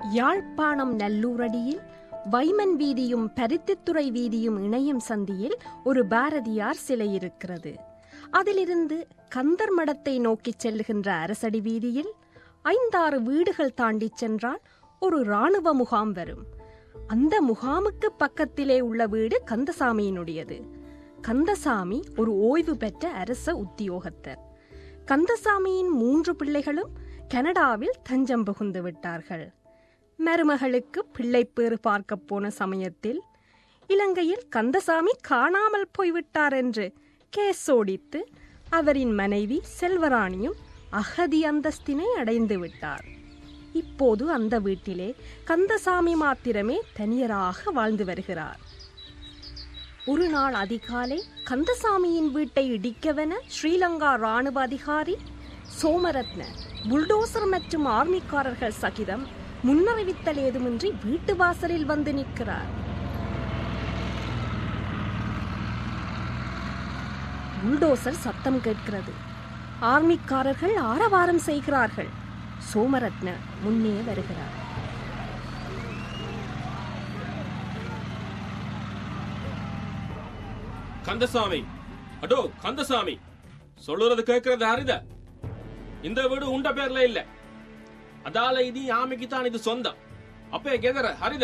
யாழ்ப்பாணம் நல்லூரடியில் வைமன் வீதியும் பருத்தித்துறை வீதியும் இணையும் சந்தியில் ஒரு பாரதியார் சிலை இருக்கிறது அதிலிருந்து கந்தர் மடத்தை நோக்கிச் செல்லுகின்ற அரசடி வீதியில் ஐந்தாறு வீடுகள் தாண்டிச் சென்றால் ஒரு இராணுவ முகாம் வரும் அந்த முகாமுக்கு பக்கத்திலே உள்ள வீடு கந்தசாமியினுடையது கந்தசாமி ஒரு ஓய்வு பெற்ற அரச உத்தியோகத்தர் கந்தசாமியின் மூன்று பிள்ளைகளும் கனடாவில் தஞ்சம் புகுந்து விட்டார்கள் மருமகளுக்கு பிள்ளைப்பேறு பார்க்கப் போன சமயத்தில் இலங்கையில் கந்தசாமி காணாமல் போய்விட்டார் என்று கேஸ் ஓடித்து அவரின் மனைவி செல்வராணியும் அகதி அந்தஸ்தினை அடைந்து விட்டார் இப்போது அந்த வீட்டிலே கந்தசாமி மாத்திரமே தனியராக வாழ்ந்து வருகிறார் ஒரு நாள் அதிகாலை கந்தசாமியின் வீட்டை இடிக்கவென ஸ்ரீலங்கா ராணுவ அதிகாரி சோமரத்ன புல்டோசர் மற்றும் ஆர்மிக்காரர்கள் சகிதம் முன்னறிவித்தல் ஏதுமின்றி வீட்டு வாசலில் வந்து நிற்கிறார் புல்டோசர் சத்தம் கேட்கிறது ஆர்மிக்காரர்கள் ஆரவாரம் செய்கிறார்கள் சோமரத்ன முன்னே வருகிறார் கந்தசாமி அடோ கந்தசாமி சொல்லுறது கேட்கறது ஹரித இந்த வீடு உண்ட பேர்ல இல்ல அதால இது ஆமைக்கு தான் இது சொந்தம் அப்பே கெதற ஹரித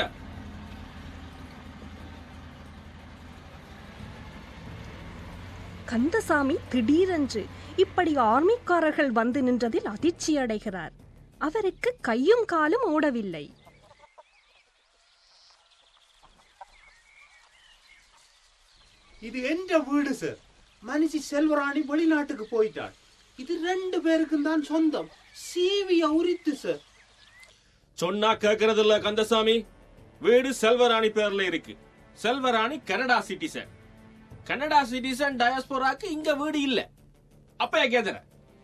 கந்தசாமி திடீரென்று இப்படி ஆர்மிக்காரர்கள் வந்து நின்றதில் அதிர்ச்சி அடைகிறார் அவருக்கு கையும் காலும் ஓடவில்லை இது என்ற வீடு சார் மனுஷி செல்வராணி வெளிநாட்டுக்கு போயிட்டாள் இது ரெண்டு பேருக்கும் தான் சொந்தம் சீவிய உரித்து சார் சொன்னா கேட்கறது இல்ல கந்தசாமி வீடு செல்வராணி பேர்ல இருக்கு Selvarani Canada citizen Canada citizen டயஸ்போராக்கு இங்க வீடு இல்ல அப்பே கெதற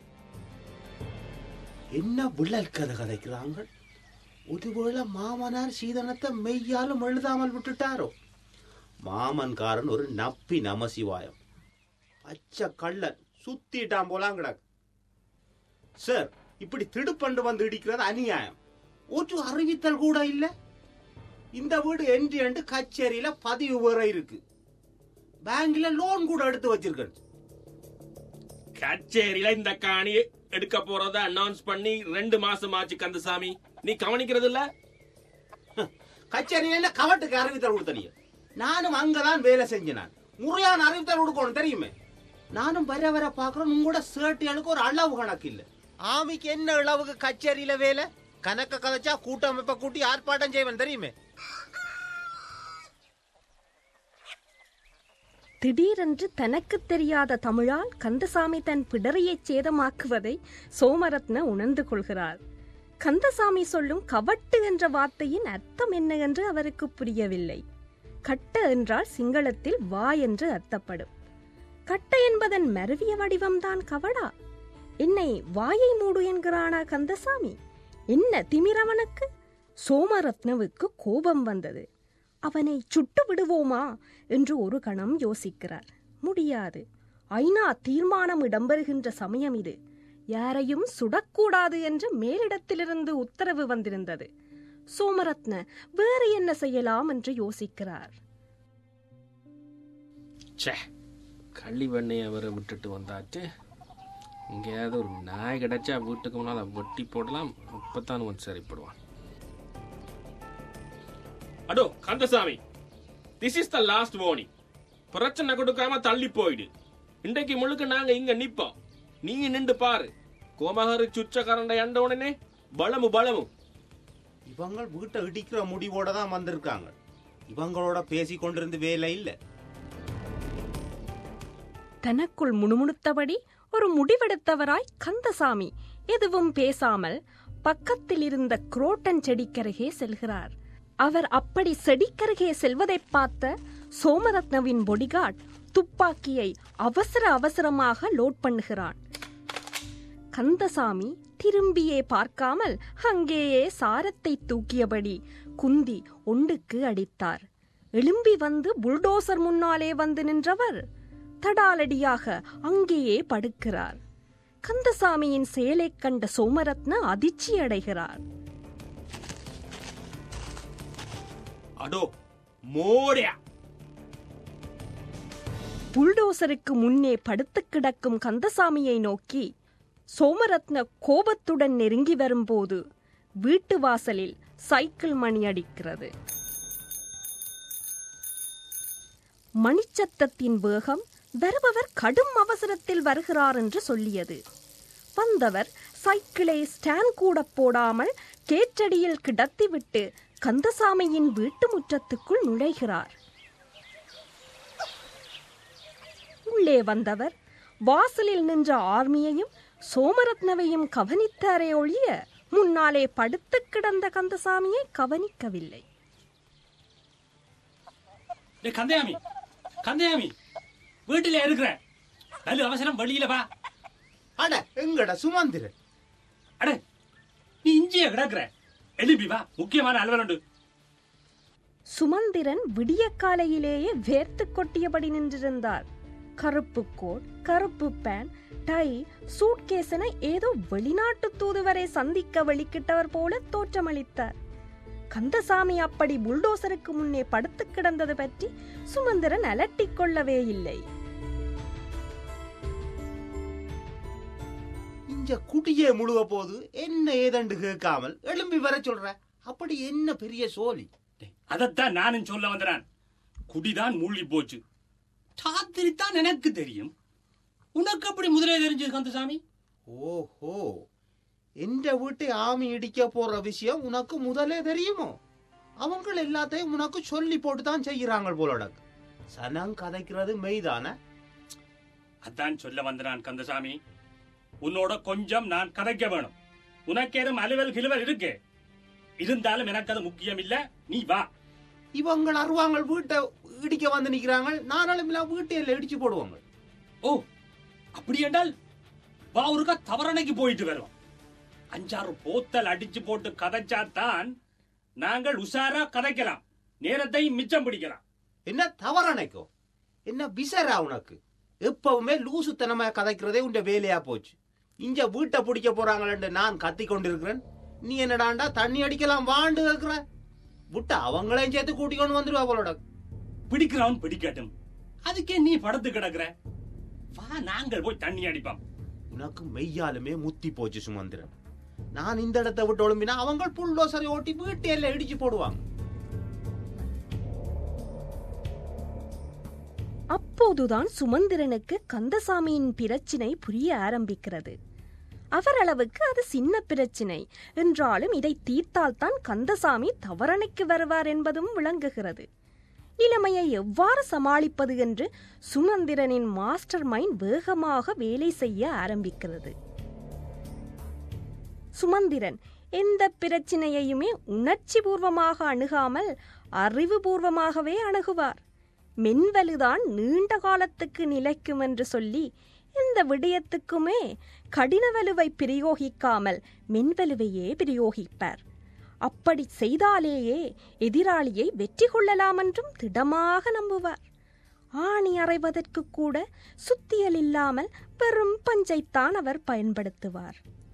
என்ன விழல் கதை கதைக்கிறாங்க ஒருவேளை மாமனார் சீதனத்தை மெய்யாலும் எழுதாமல் விட்டுட்டாரோ மாமன்காரன் ஒரு நப்பி நமசிவாயம் அச்ச கள்ளன் சுத்திட்டான் போலாம் கிடக்கு சார் இப்படி திடுப்பண்டு வந்து இடிக்கிறது அநியாயம் ஒரு அறிவித்தல் கூட இல்ல இந்த வீடு என்று என்று கச்சேரியில பதிவு வேற இருக்கு பேங்க்ல லோன் கூட எடுத்து வச்சிருக்கேன் கச்சேரியில இந்த காணி எடுக்க போறத அனௌன்ஸ் பண்ணி ரெண்டு மாசம் ஆச்சு கந்தசாமி நீ கவனிக்கிறது இல்ல கச்சேரியில கவட்டுக்கு அறிவித்தல் கொடுத்தனிய நானும் அங்கதான் வேலை செஞ்சேன் நான் முறையான அறிவித்தல் கொடுக்கணும் தெரியுமே நானும் வர வர பாக்குறேன் உங்களோட சேட்டிகளுக்கு ஒரு அளவு கணக்கு இல்ல ஆமிக்கு என்ன அளவுக்கு கச்சேரியில வேலை கணக்க கதைச்சா கூட்டமைப்ப கூட்டி ஆர்ப்பாட்டம் செய்வன் தெரியுமே திடீரென்று தனக்கு தெரியாத தமிழால் கந்தசாமி தன் பிடரியை சேதமாக்குவதை சோமரத்ன உணர்ந்து கொள்கிறார் கந்தசாமி சொல்லும் கவட்டு என்ற வார்த்தையின் அர்த்தம் என்ன என்று அவருக்கு புரியவில்லை கட்ட என்றால் சிங்களத்தில் வா என்று அர்த்தப்படும் கட்ட என்பதன் மருவிய வடிவம்தான் கவடா என்னை வாயை மூடு என்கிறானா கந்தசாமி என்ன திமிரவனுக்கு சோமரத்னவுக்கு கோபம் வந்தது அவனை சுட்டு விடுவோமா என்று ஒரு கணம் யோசிக்கிறார் முடியாது ஐநா தீர்மானம் இடம்பெறுகின்ற சமயம் இது யாரையும் சுடக்கூடாது என்று மேலிடத்திலிருந்து உத்தரவு வந்திருந்தது சோமரத்ன வேறு என்ன செய்யலாம் என்று யோசிக்கிறார் ச்சே கள்ளி வெண்ணையை அவரை விட்டுட்டு வந்தாச்சு எங்கேயாவது ஒரு நாய் கிடைச்சா வீட்டுக்கு முன்னால் அதை வெட்டி போடலாம் அப்பதான் வந்து சரிப்படுவான் அடோ Kandasamy this is the last warning பிரச்சனை கொடுக்காம தள்ளி போயிடு இன்றைக்கு முழுக்க நாங்க இங்க நிப்போம் நீ நின்று பாரு கோமகரு சுச்ச கரண்டை அண்ட உடனே பலமு பலமு இவங்க வீட்டை இடிக்கிற முடிவோட தான் வந்திருக்காங்க இவங்களோட பேசி கொண்டிருந்து வேலை இல்ல தனக்குள் முணுமுணுத்தபடி ஒரு முடிவெடுத்தவராய் கந்தசாமி எதுவும் பேசாமல் பக்கத்தில் இருந்த குரோட்டன் செடிக்கருகே செல்கிறார் அவர் அப்படி செடிக்கருகே செல்வதைப் பார்த்த சோமரத்னவின் பொடிகார்ட் துப்பாக்கியை அவசர அவசரமாக லோட் பண்ணுகிறான் கந்தசாமி திரும்பியே பார்க்காமல் அங்கேயே சாரத்தை தூக்கியபடி குந்தி ஒண்டுக்கு அடித்தார் எழும்பி வந்து புல்டோசர் முன்னாலே வந்து நின்றவர் தடாலடியாக அங்கேயே படுக்கிறார் கந்தசாமியின் செயலைக் கண்ட சோமரத்ன அதிர்ச்சி அடைகிறார் அடோ மோடியா புல்டோசருக்கு முன்னே படுத்துக் கிடக்கும் கந்தசாமியை நோக்கி சோமரத்ன கோபத்துடன் நெருங்கி வரும்போது வீட்டு வாசலில் சைக்கிள் மணி அடிக்கிறது மணிச்சத்தத்தின் வேகம் வருபவர் கடும் அவசரத்தில் வருகிறார் என்று சொல்லியது வந்தவர் சைக்கிளை ஸ்டாண்ட் கூட போடாமல் கேற்றடியில் கிடத்திவிட்டு கந்தசாமியின் வீட்டு முற்றத்துக்குள் நுழைகிறார் உள்ளே வந்தவர் வாசலில் நின்ற ஆர்மியையும் சோமரத்னவையும் கவனித்தாரே ஒழிய முன்னாலே படுத்துக் கிடந்த கந்தசாமியை கவனிக்கவில்லை டேய் கந்தையாமி கந்தையாமி வீட்டுல இருக்கிறேன் நல்ல அவசரம் வெளியில வா அட எங்கட சுமந்திரன் அட நீ இஞ்சிய கிடக்குற எழுப்பி வா முக்கியமான அலுவல் உண்டு சுமந்திரன் விடிய காலையிலேயே வேர்த்து கொட்டியபடி நின்றிருந்தார் கருப்பு கோட் கருப்பு பேண்ட் டை சூட்கேஸ் என ஏதோ வெளிநாட்டு தூதுவரை சந்திக்க வெளிக்கிட்டவர் போல தோற்றமளித்தார் கந்தசாமி அப்படி புல்டோசருக்கு முன்னே படுத்து கிடந்தது பற்றி சுமந்திரன் அலட்டிக் கொள்ளவே இல்லை இங்க குடியே முழுக போது என்ன ஏதண்டு கேட்காமல் எழும்பி வர சொல்ற அப்படி என்ன பெரிய சோலி டேய், அதைத்தான் நானும் சொல்ல வந்தேன் குடிதான் மூழ்கி போச்சு ராத்திரி தான் எனக்கு தெரியும் உனக்கு அப்படி முதலே தெரிஞ்சது கந்தசாமி ஓஹோ எந்த வீட்டை ஆமி இடிக்க போற விஷயம் உனக்கு முதலே தெரியுமோ அவங்க எல்லாத்தையும் உனக்கு சொல்லி போட்டு தான் செய்யறாங்க போலோட சனம் கதைக்கிறது மெய்தானே அதான் சொல்ல வந்தேன் கந்தசாமி உன்னோட கொஞ்சம் நான் கதைக்க வேணும் உனக்கேறும் அலுவல் கிலுவல் இருக்கு இருந்தாலும் எனக்கு அது முக்கியம் இல்ல நீ வா இவங்க அருவாங்க வீட்டை இடிக்க வந்து நிக்கிறாங்க நானாலும் வீட்டையில இடிச்சு போடுவாங்க ஓ அப்படி என்றால் வா ஒருக்கா தவறணைக்கு போயிட்டு வருவோம் அஞ்சாறு போத்தல் அடிச்சு போட்டு கதைச்சாத்தான் நாங்கள் உஷாரா கதைக்கலாம் நேரத்தை மிச்சம் பிடிக்கலாம் என்ன தவறணைக்கோ என்ன விசரா உனக்கு எப்பவுமே லூசுத்தனமா கதைக்கிறதே உண்ட வேலையா போச்சு இங்க வீட்டை பிடிக்க போறாங்களேன்னு நான் கத்தி கொண்டிருக்கிறேன் நீ என்னடாண்டா தண்ணி அடிக்கலாம் வாண்டு கேக்குற விட்டா அவங்களையும் சேர்த்து கூட்டிக்கொண்டு வந்துருவா போலோட பிடிக்கிறவன் பிடிக்கட்டும் அதுக்கே நீ படுத்து கிடக்குற வா நாங்கள் போய் தண்ணி அடிப்போம் உனக்கு மெய்யாலுமே முத்தி போச்சு சுமந்திரன் நான் இந்த இடத்தை விட்டு ஒழும்பினா அவங்க புல்லோசரை ஓட்டி வீட்டையில இடிச்சு போடுவாங்க அப்போதுதான் சுமந்திரனுக்கு கந்தசாமியின் பிரச்சினை புரிய ஆரம்பிக்கிறது அவரளவுக்கு அது சின்ன பிரச்சினை என்றாலும் இதை தீர்த்தால்தான் கந்தசாமி தவறணைக்கு வருவார் என்பதும் விளங்குகிறது நிலைமையை எவ்வாறு சமாளிப்பது என்று சுமந்திரனின் மாஸ்டர் மைண்ட் வேகமாக வேலை செய்ய ஆரம்பிக்கிறது சுமந்திரன் எந்த பிரச்சினையையுமே உணர்ச்சி பூர்வமாக அணுகாமல் அறிவுபூர்வமாகவே அணுகுவார் மென்வலுதான் நீண்ட காலத்துக்கு நிலைக்கும் என்று சொல்லி எந்த விடயத்துக்குமே கடின வலுவை பிரயோகிக்காமல் மென்வலுவையே பிரயோகிப்பார் அப்படி செய்தாலேயே எதிராளியை வெற்றி கொள்ளலாம் என்றும் திடமாக நம்புவார் ஆணி அறைவதற்கு கூட சுத்தியல் இல்லாமல் வெறும் பஞ்சைத்தான் அவர் பயன்படுத்துவார்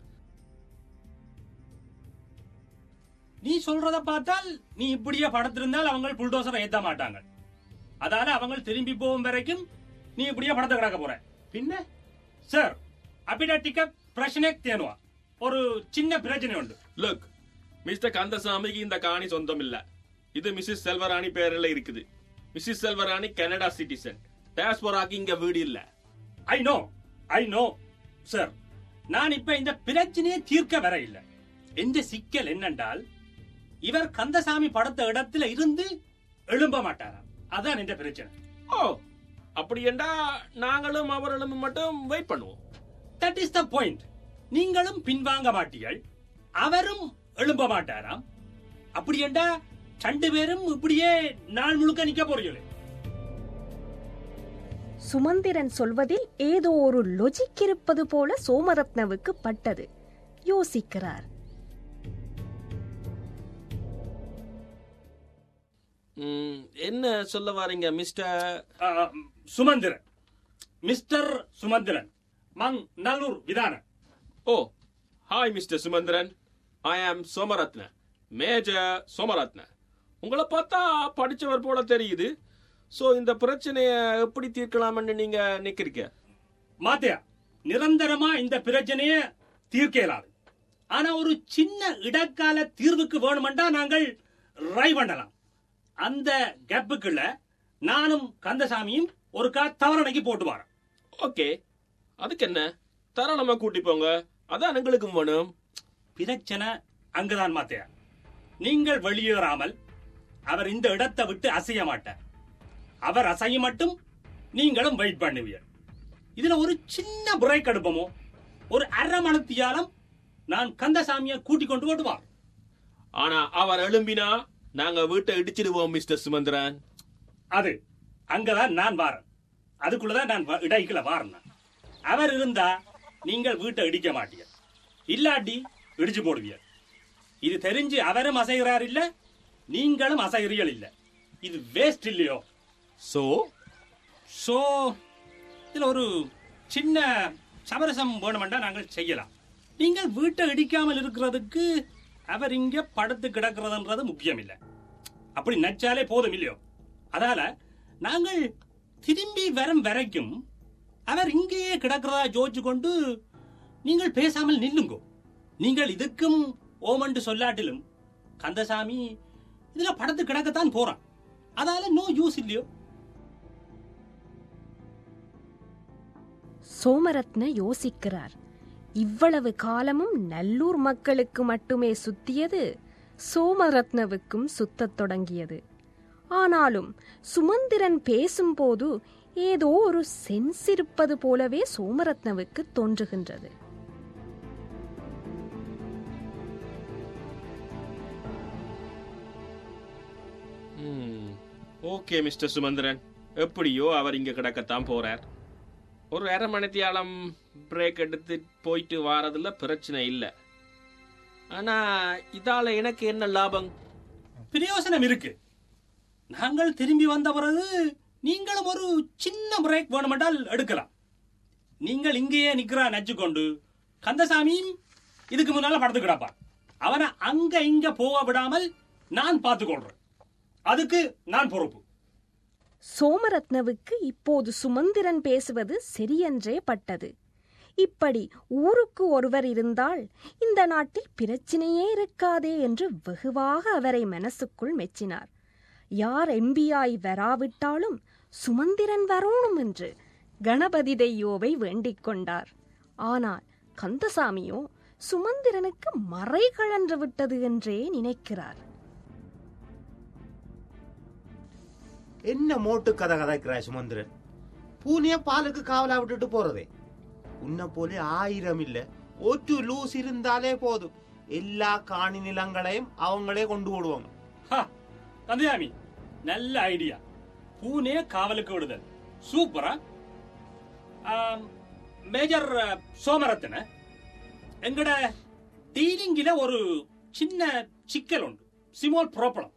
நீ சொல்றத பார்த்தால் நீ இப்படியே படுத்திருந்தால் அவங்க புல்டோசரை ஏத்த மாட்டாங்க அதால அவங்க திரும்பி போகும் வரைக்கும் நீ இப்படியே படத்தை கிடக்க போற பின்ன சார் அபிடாட்டிக்க பிரச்சனை தேனுவா ஒரு சின்ன பிரச்சனை உண்டு லுக் மிஸ்டர் கந்தசாமிக்கு இந்த காணி சொந்தம் இல்ல இது மிஸ்ஸஸ் செல்வராணி பேர்ல இருக்குது மிஸ்ஸஸ் செல்வராணி கனடா சிட்டிசன் டேஸ்போராக்கு இங்க வீடு இல்ல I know I know sir நான் இப்ப இந்த பிரச்சனையை தீர்க்க வர இல்ல எந்த சிக்கல் என்னென்றால் இவர் கந்தசாமி படத்த இடத்துல இருந்து எழும்ப மாட்டாராம் அதான் இந்த பிரச்சனை ஓ அப்படி என்றா நாங்களும் அவர்களும் மட்டும் வெயிட் பண்ணுவோம் தட் இஸ் த பாயிண்ட் நீங்களும் பின்வாங்க மாட்டீர்கள் அவரும் எழும்ப மாட்டாராம் அப்படி என்றா ரெண்டு பேரும் இப்படியே நாள் முழுக்க நிக்க போறீங்களே சுமந்திரன் சொல்வதில் ஏதோ ஒரு லொஜிக் இருப்பது போல சோமரத்னவுக்கு பட்டது யோசிக்கிறார் ம், என்ன சொல்ல வாரீங்க மிஸ்டர் ஆ, சுமந்திரன் மிஸ்டர் சுமந்திரன் மங் நல்லூர் விதான oh hi Mr Sumanthiran I am Somaratne major Somaratne உங்களை பார்த்தா படிச்சவர் போல தெரியுது சோ இந்த பிரச்சனைய எப்படி தீர்க்கலாம்னு நீங்க நிக்கிறீங்க மாத்தியா நிரந்தரமா இந்த பிரச்சனைய தீர்க்க இயலாது ஆனா ஒரு சின்ன இடைக்கால தீர்வுக்கு வேணுமெண்டா நாங்கள் ரை பண்ணலாம் அந்த கேப்புக்குள்ள நானும் கந்தசாமியும் ஒரு கா தவறணைக்கு போட்டு வரேன் ஓகே அதுக்கு என்ன தாராளமா கூட்டி போங்க அதான் எங்களுக்கும் வேணும் பிரச்சனை அங்குதான் மாத்தியா நீங்கள் வெளியேறாமல் அவர் இந்த இடத்தை விட்டு அசைய மாட்டார் அவர் அசைய மட்டும் நீங்களும் வெயிட் பண்ணுவீர் இதுல ஒரு சின்ன பிரேக் எடுப்போமோ ஒரு அரை மணத்தியாலம் நான் கந்தசாமியை கூட்டிக் கொண்டு ஓட்டுவார் ஆனா அவர் எழும்பினா நாங்க வீட்டை இடிச்சிடுவோம் மிஸ்டர் சுமந்திரன் அது அங்கதான் நான் வாரேன் அதுக்குள்ளதான் நான் வ- இடைக்குள்ள வாரேன் நான். அவர் இருந்தா நீங்கள் வீட்டை இடிக்க மாட்டீங்க இல்லாட்டி இடிச்சு போடுவீர் இது தெரிஞ்சு அவரும் அசைகிறார் இல்ல நீங்களும் அசைகிறீர்கள் இல்ல இது வேஸ்ட் இல்லையோ சோ சோ இதுல ஒரு சின்ன சமரசம் வேணுமெண்டா நாங்கள் செய்யலாம் நீங்கள் வீட்டை இடிக்காமல் இருக்கிறதுக்கு அவர் இங்க படுத்து கிடக்கிறதுன்றது முக்கியம் இல்லை அப்படி நச்சாலே போதும் இல்லையோ அதால நாங்கள் திரும்பி வரும் வரைக்கும் அவர் இங்கேயே கிடக்கிறதா ஜோதிச்சு கொண்டு நீங்கள் பேசாமல் நில்லுங்கோ நீங்கள் இதுக்கும் ஓமண்டு சொல்லாட்டிலும் கந்தசாமி இதுல படுத்து கிடக்கத்தான் போறான் அதால நோ யூஸ் இல்லையோ சோமரத்ன யோசிக்கிறார் இவ்வளவு காலமும் நல்லூர் மக்களுக்கு மட்டுமே சுத்தியது சோமரத்னவுக்கும் சுத்தத் தொடங்கியது ஆனாலும் சுமந்திரன் பேசும்போது ஏதோ ஒரு சென்ஸ் இருப்பது போலவே சோமரத்னவுக்கு தோன்றுகின்றது ஓகே மிஸ்டர் சுமந்திரன் எப்படியோ அவர் இங்க கிடக்கத்தான் போறார் ஒரு அரை மணித்தியாலம் பிரேக் எடுத்து போயிட்டு வாரதுல பிரச்சனை இல்லை ஆனா இதால எனக்கு என்ன லாபம் பிரயோசனம் இருக்கு நாங்கள் திரும்பி வந்த பிறகு நீங்களும் ஒரு சின்ன பிரேக் வேணுமென்றால் எடுக்கலாம் நீங்கள் இங்கேயே நிக்கிறா நச்சுக்கொண்டு கந்தசாமியும் இதுக்கு முன்னால படுத்து கிடப்பான் அவனை அங்க இங்க போக விடாமல் நான் பார்த்துக்கொள்றேன் அதுக்கு நான் பொறுப்பு சோமரத்னவுக்கு இப்போது சுமந்திரன் பேசுவது சரியென்றே பட்டது இப்படி ஊருக்கு ஒருவர் இருந்தால் இந்த நாட்டில் பிரச்சனையே இருக்காதே என்று வெகுவாக அவரை மனசுக்குள் மெச்சினார் யார் எம்பியாய் வராவிட்டாலும் சுமந்திரன் வரணும் என்று கணபதி தெய்யோவை வேண்டிக் கொண்டார் ஆனால் கந்தசாமியோ சுமந்திரனுக்கு மறை கழன்று விட்டது என்றே நினைக்கிறார் என்ன மோட்டு கதை கதைக்கிறாய் சுமந்திரன் பூனைய பாலுக்கு காவலா விட்டுட்டு போறதே உன்னை போல ஆயிரம் இல்ல ஒற்று லூஸ் இருந்தாலே போதும் எல்லா காணி நிலங்களையும் அவங்களே கொண்டு விடுவாங்க ஹா, கந்தசாமி நல்ல ஐடியா பூனே காவலுக்கு விடுதல் சூப்பரா ஆம், மேஜர் அஹ், சோமரத்தன எங்கட டீலிங்கில ஒரு சின்ன சிக்கல் உண்டு சிமோல் ப்ராப்ளம்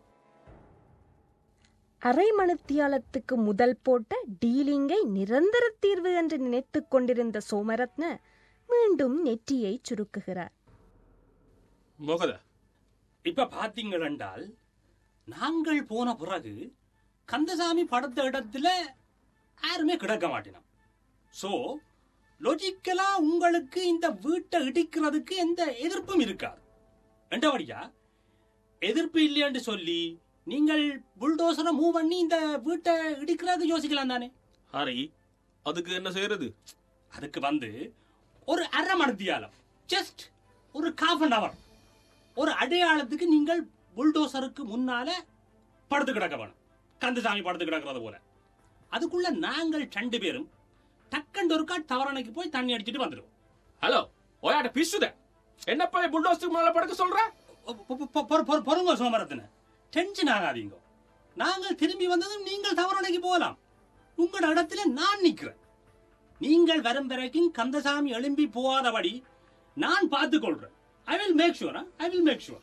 அரை மணித்தியாலத்துக்கு முதல் போட்ட டீலிங்கை நிரந்தர தீர்வு என்று நினைத்துக் கொண்டிருந்த சோமரத்ன மீண்டும் நெற்றியை சுருக்குகிறார் முகத இப்ப பாத்தீங்கள் என்றால் நாங்கள் போன பிறகு கந்தசாமி படுத்த இடத்துல யாருமே கிடக்க மாட்டினோம் சோ லொஜிக்கலா உங்களுக்கு இந்த வீட்டை இடிக்கிறதுக்கு எந்த எதிர்ப்பும் இருக்காது ரெண்டபடியா எதிர்ப்பு இல்லைன்னு சொல்லி நீங்கள் புல்டோசரை மூவ் பண்ணி இந்த வீட்டை இடிக்கிறதுக்கு யோசிக்கலாம் தானே ஹரி அதுக்கு என்ன செய்யறது அதுக்கு வந்து ஒரு அரை மணித்தியாலம் ஜஸ்ட் ஒரு காஃப் அன் அவர் ஒரு அடையாளத்துக்கு நீங்கள் புல்டோசருக்கு முன்னால படுத்து கிடக்க வேணும் கந்தசாமி படுத்து கிடக்கிறது போல அதுக்குள்ள நாங்கள் ரெண்டு பேரும் டக்கண்டு ஒரு காட் தவறணைக்கு போய் தண்ணி அடிச்சிட்டு வந்துடுவோம் ஹலோ ஓயாட்ட பிசுத என்னப்பா புல்டோஸ்க்கு மேல படுக்க சொல்ற பொ- பொ- பொ- பொறு- பொறு- பொறுங்க சோமரத்தின டென்ஷன் ஆகாதீங்க நாங்கள் திரும்பி வந்ததும் நீங்கள் தவறணைக்கு போகலாம் உங்களோட இடத்துல நான் நிக்கிறேன் நீங்கள் வரும் வரைக்கும் கந்தசாமி எழும்பி போகாதபடி நான் பார்த்துக் கொள்றேன் I will make sure I will make sure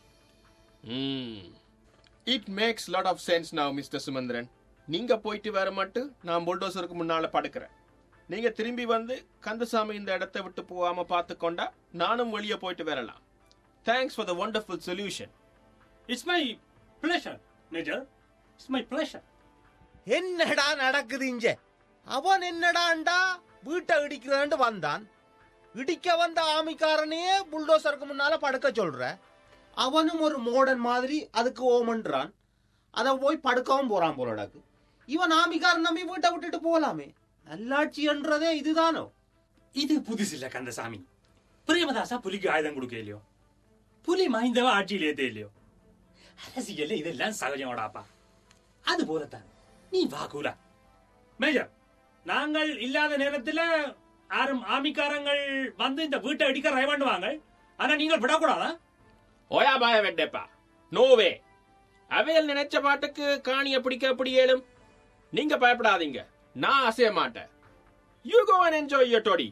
it makes lot of sense now Mr Sumanthiran நீங்க போயிட்டு வர மட்டும் நான் புல்டோசருக்கு முன்னால படுக்கிறேன் நீங்க திரும்பி வந்து கந்தசாமி இந்த இடத்தை விட்டு போகாம பார்த்து கொண்டா நானும் வெளியே போயிட்டு வரலாம் thanks for the wonderful solution it's my pleasure major it's my pleasure என்னடா நடக்குது இங்க அவன் என்னடாண்டா வீட்டை இடிக்கிறான்னு வந்தான் இடிக்க வந்த ஆமிக்காரனையே புல்டோசருக்கு முன்னால படுக்க சொல்ற அவனும் ஒரு மோடன் மாதிரி அதுக்கு ஓமன்றான் அதை போய் படுக்கவும் போறான் போலடாக்கு இவன் ஆமிக்காரன் நம்பி வீட்டை விட்டுட்டு போலாமே நல்லாட்சின்றதே இதுதானோ இது புதுசு இல்ல கந்தசாமி பிரேமதாசா புலிக்கு ஆயுதம் கொடுக்க இல்லையோ புலி மாய்ந்தவ ஆட்சியில் ஏத்தே இல்லையோ அரசியல்ல இதெல்லாம் சகஜமாடாப்பா அது போலத்தான் நீ வா கூலா மேஜர் நாங்கள் இல்லாத நேரத்துல யாரும் ஆமிக்காரங்கள் வந்து இந்த வீட்டை அடிக்க ரைவாண்டுவாங்க ஆனா நீங்கள் விடக்கூடாதா ஓயா பாய வெட்டப்பா நோவே அவையல் நினைச்ச பாட்டுக்கு காணிய பிடிக்க எப்படி ஏழும் நீங்க பயப்படாதீங்க நான் அசைய மாட்டேன் you go and enjoy your toddy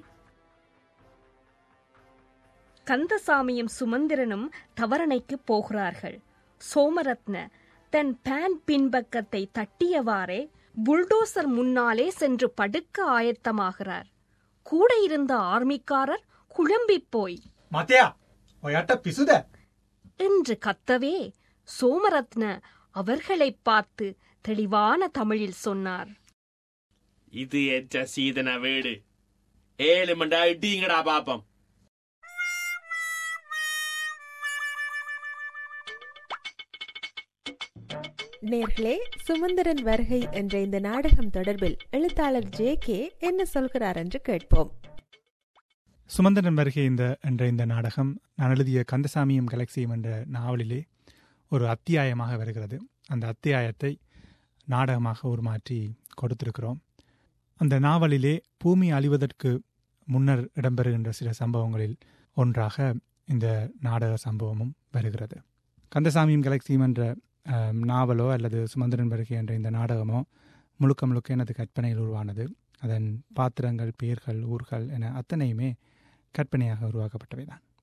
கந்தசாமியும் சுமந்திரனும் தவறணைக்கு போகிறார்கள் சோமரத்ன தன் பேன் பின்பக்கத்தை தட்டியவாறே புல்டோசர் முன்னாலே சென்று படுக்க ஆயத்தமாகிறார் கூட இருந்த ஆர்மிக்காரர் குழம்பிப் போய் මතයා ඔයට පිසුද என்று கத்தவே சோமரத்ன அவர்களைப் பார்த்து தெளிவான தமிழில் சொன்னார் இது எச்ச சீதன வீடு ஏழு மண்டா இட்டீங்கடா பாப்பம் நேர்களே சுமந்திரன் வருகை என்ற இந்த நாடகம் தொடர்பில் எழுத்தாளர் ஜே கே என்ன சொல்கிறார் என்று கேட்போம் சுமந்திரன் வருகை இந்த என்ற இந்த நாடகம் நான் எழுதிய கந்தசாமியும் கலெக்சியும் என்ற நாவலிலே ஒரு அத்தியாயமாக வருகிறது அந்த அத்தியாயத்தை நாடகமாக உருமாற்றி கொடுத்திருக்கிறோம் அந்த நாவலிலே பூமி அழிவதற்கு முன்னர் இடம்பெறுகின்ற சில சம்பவங்களில் ஒன்றாக இந்த நாடக சம்பவமும் வருகிறது கந்தசாமியும் கலெக்சியும் என்ற அஹ், நாவலோ அல்லது சுமந்திரன் வருகை என்ற இந்த நாடகமோ முழுக்க முழுக்க எனது கற்பனையில் உருவானது அதன் பாத்திரங்கள் பெயர்கள் ஊர்கள் என அத்தனையுமே கற்பனையாக உருவாக்கப்பட்டவைதான்